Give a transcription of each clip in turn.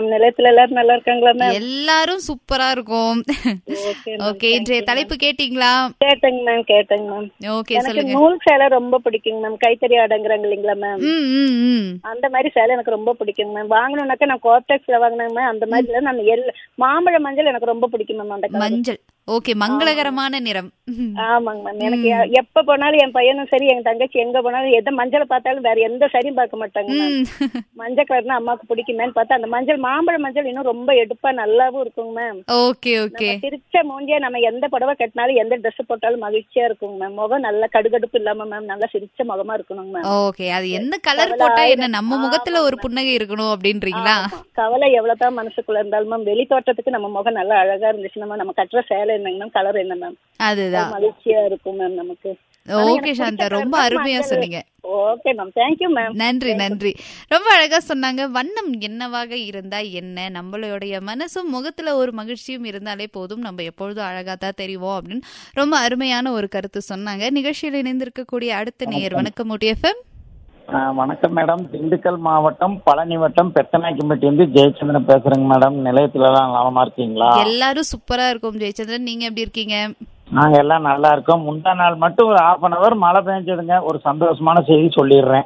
நிலையத்துல எல்லாரும் நல்லா இருக்காங்களா மேம் எல்லாரும் சூப்பரா இருக்கும் ஓகே ஓகே இன்றைய தலைப்பு கேட்டீங்களா கேட்டேங்க மேம் கேட்டேங்க மேம் ஓகே எனக்கு சொல்லுங்க நூல் சேலை ரொம்ப பிடிக்குங்க மேம் கைத்தறி ஆடங்குறாங்க இல்லைங்களா மேம் ம் ம் ம் அந்த மாதிரி சேலை எனக்கு ரொம்ப பிடிக்குங்க மேம் வாங்கணும்னாக்கா நான் கோப்டெக்ஸ்ல வாங்கினேங்க மேம் அந்த மாதிரி இல்ல நான் எல் மாம்பழ மஞ்சள் எனக்கு ரொம்ப பிடிக்கும் மேம் அந்த colour. மஞ்சள் ஓகே மங்களகரமான நிறம் ம். ஆமாங்க மேம் எனக்கு எ- எப்ப போனாலும் என் பையனும் சரி என் தங்கச்சி எங்க போனாலும் எந்த மஞ்சளை பார்த்தாலும் வேற எந்த சரியும் பார்க்க மாட்டாங்க மேம் ம். மஞ்சள் கலர்னா அம்மாவுக்கு பிடிக்குமேன்னு பார்த்தா அந்த மஞ்சள் மாம்பழ மஞ்சள் இன்னும் ரொம்ப எடுப்பா நல்லாவும் இருக்குங்க மேம் ஓகே ஓகே நம்ம சிரிச்ச மூஞ்சியா நம்ம எந்த புடவை கட்டினாலும் எந்த Dress போட்டாலும் மகிழ்ச்சியா இருக்குங்க மேம் முகம் நல்ல கடுகடுப்பு இல்லாம மேம் நல்லா சிரிச்ச முகமா இருக்கணுங்க மேம் ஓகே அது எந்த கலர் போட்டா என்ன நம்ம முகத்துல ஒரு புன்னகை இருக்கணும் அப்படின்றீங்களா ஆமா. கவலை எவ்வளவுதான் மனசுக்குள்ள இருந்தாலும் மேம் வெளி தோட்டத்துக்கு நம்ம முகம் நல்லா அழகா இருந்துச்சுன்னா மேம் நம்ம கட்டுற சேலை என்னங்க மேம் கலர் என்ன மேம் அதுதான் மகிழ்ச்சியா இருக்கும் மேம் நமக்கு ஓகே சாந்தா ரொம்ப அருமையா சொன்னீங்க ஓகே மேம் தேங்க்யூ மேம் நன்றி நன்றி ரொம்ப அழகா சொன்னாங்க வண்ணம் என்னவாக இருந்தா என்ன நம்மளுடைய மனசும் முகத்துல ஒரு மகிழ்ச்சியும் இருந்தாலே போதும் நம்ம எப்பொழுதும் அழகா தான் தெரிவோம் அப்படின்னு ரொம்ப அருமையான ஒரு கருத்து சொன்னாங்க நிகழ்ச்சியில் இணைந்திருக்கக்கூடிய அடுத்த நேயர் வணக்கம் எஃப்எம் ஆ, வணக்கம் மேடம் திண்டுக்கல் மாவட்டம் பழனி வட்டம் பெத்தநாய்க்கும்பட்டி வந்து ஜெயச்சந்திரன் பேசுறேங்க மேடம் நிலையத்துல எல்லாம் நலமா இருக்கீங்களா எல்லாரும் சூப்பரா இருக்கும் ஜெயச்சந்திரன் நீங்க எப்படி இருக்கீங்க நாங்க எல்லாம் நல்லா இருக்கோம் முந்தா நாள் மட்டும் ஒரு ஹாஃப் அன் அவர் மழை பெஞ்சதுங்க ஒரு சந்தோஷமான செய்தி சொல்லிடுறேன்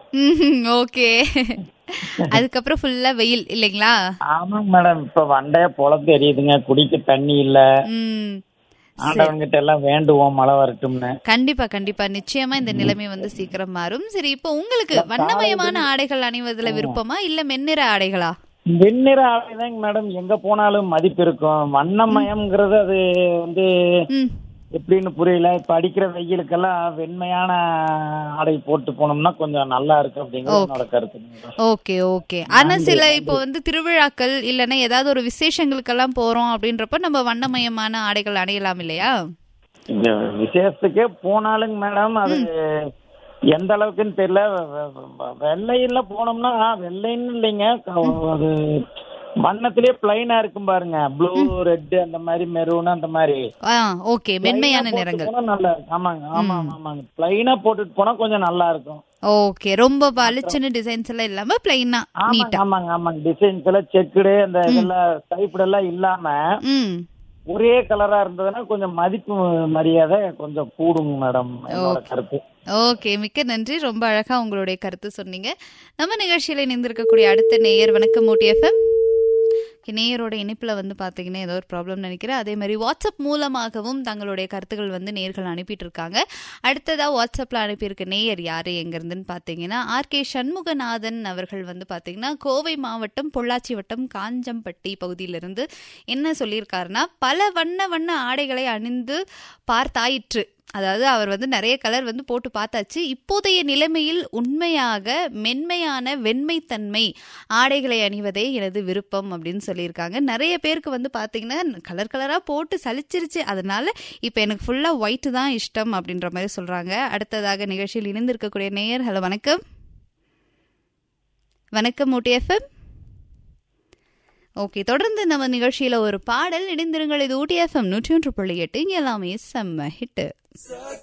ஓகே அதுக்கப்புறம் ஃபுல்லா வெயில் இல்லைங்களா ஆமாங்க மேடம் இப்ப வண்டைய பொழந்து எரியுதுங்க குடிக்க தண்ணி இல்ல ம் ஆண்டவங்கிட்ட எல்லாம் வேண்டுவோம் மழை வரட்டும்னு கண்டிப்பா கண்டிப்பா நிச்சயமா இந்த நிலைமை வந்து சீக்கிரம் மாறும் சரி இப்போ உங்களுக்கு வண்ணமயமான ஆடைகள் அணிவதுல விருப்பமா இல்ல மென்னிற ஆடைகளா வெண்ணிற ஆடைதாங்க மேடம் எங்க போனாலும் மதிப்பு இருக்கும் வண்ணமயம்ங்கிறது அது வந்து ம் எப்படின்னு புரியல இப்ப அடிக்கிற வெயிலுக்கெல்லாம் வெண்மையான ஆடை போட்டு போனோம்னா கொஞ்சம் நல்லா இருக்கு அப்படிங்கிறது என்னோட கருத்து ஓகே ஓகே ஆனா சில இப்போ வந்து திருவிழாக்கள் இல்லைன்னா ஏதாவது ஒரு விசேஷங்களுக்கெல்லாம் போறோம் அப்படின்றப்ப நம்ம வண்ணமயமான ஆடைகள் அணியலாம் இல்லையா இந்த விசேஷத்துக்கே போனாலுங்க மேடம் அது எந்த அளவுக்குன்னு தெரியல வெ- வெ- வெள்ளையில போனோம்னா வெள்ளைன்னு இல்லைங்க அது வண்ணத்திலேயே பிளைனா இருக்கும் பாருங்க ப்ளூ ரெட் அந்த மாதிரி மெரூன் அந்த மாதிரி ஆ ஓகே மென்மையான போட்டு நிறங்கள் போனா நல்லா இருக்கும். ஆமாங்க ஆமாங்க ஆமாங்க பிளைனா போட்டுட்டு போனா கொஞ்சம் நல்லா இருக்கும் ஓகே ரொம்ப பளிச்சுன்னு டிசைன்ஸ் எல்லாம் இல்லாம பிளைனா ஆமாங்க நீட்டா ஆமாங்க ஆமாங்க டிசைன்ஸ் எல்லாம் செக்குடு அந்த இதெல்லாம் டைப்டு எல்லாம் இல்லாம ம் ஒரே கலரா இருந்ததுன்னா கொஞ்சம் மதிப்பு மரியாதை கொஞ்சம் கூடுங்க மேடம் என்னோட கருத்து ஓகே மிக்க நன்றி ரொம்ப அழகா உங்களுடைய கருத்து சொன்னீங்க நம்ம நிகழ்ச்சியில இணைந்திருக்கக்கூடிய அடுத்த நேயர் வணக்கம் மூட்டி எஃப்எம் நேயரோட இணைப்புல வந்து பாத்தீங்கன்னா ஏதோ ஒரு ப்ராப்ளம் நினைக்கிறேன் அதே மாதிரி வாட்ஸ்அப் மூலமாகவும் தங்களுடைய கருத்துக்கள் வந்து நேர்கள் அனுப்பிட்டு இருக்காங்க அடுத்ததா வாட்ஸ்அப்ல அனுப்பியிருக்க நேயர் யாரு எங்க இருந்துன்னு பாத்தீங்கன்னா ஆர் கே சண்முகநாதன் அவர்கள் வந்து பாத்தீங்கன்னா கோவை மாவட்டம் பொள்ளாச்சி வட்டம் காஞ்சம்பட்டி பகுதியிலிருந்து என்ன சொல்லியிருக்காருன்னா பல வண்ண வண்ண ஆடைகளை அணிந்து பார்த்தாயிற்று அதாவது அவர் வந்து நிறைய கலர் வந்து போட்டு பார்த்தாச்சு இப்போதைய நிலைமையில் உண்மையாக மென்மையான வெண்மைத்தன்மை ஆடைகளை அணிவதே எனது விருப்பம் அப்படின்னு சொல்லியிருக்காங்க நிறைய பேருக்கு வந்து பார்த்தீங்கன்னா கலர் கலராக போட்டு சலிச்சிருச்சு அதனால இப்போ எனக்கு ஃபுல்லாக ஒயிட் தான் இஷ்டம் அப்படின்ற மாதிரி சொல்கிறாங்க அடுத்ததாக நிகழ்ச்சியில் இணைந்திருக்கக்கூடிய நேயர் ஹலோ வணக்கம் வணக்கம் ஊட்டி எஃப்எம் ஓகே தொடர்ந்து நம்ம நிகழ்ச்சியில ஒரு பாடல் இணைந்திருங்கள் இது ஊட்டி எஃப்எம் நூற்றி ஒன்று புள்ளி எட்டு இங்க எல்லாமே செம்ம ஹிட்டு